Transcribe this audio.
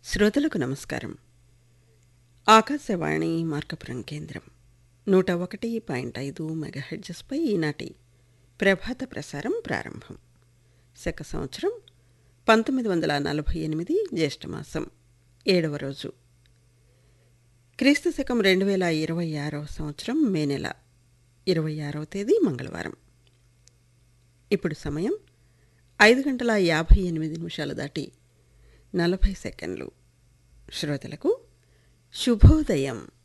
శ్రోతలకు నమస్కారం ఆకాశవాణి మార్కపురం కేంద్రం నూట ఒకటి పాయింట్ ఐదు మెగాహెడ్జెస్పై ఈనాటి ప్రభాత ప్రసారం ప్రారంభం శక సంవత్సరం పంతొమ్మిది వందల నలభై ఎనిమిది జ్యేష్ఠమాసం ఏడవ రోజు క్రీస్తు శకం రెండు వేల ఇరవై ఆరవ సంవత్సరం మే నెల ఇరవై ఆరవ తేదీ మంగళవారం ఇప్పుడు సమయం ఐదు గంటల యాభై ఎనిమిది నిమిషాలు దాటి నలభై సెకండ్లు శ్రోతలకు శుభోదయం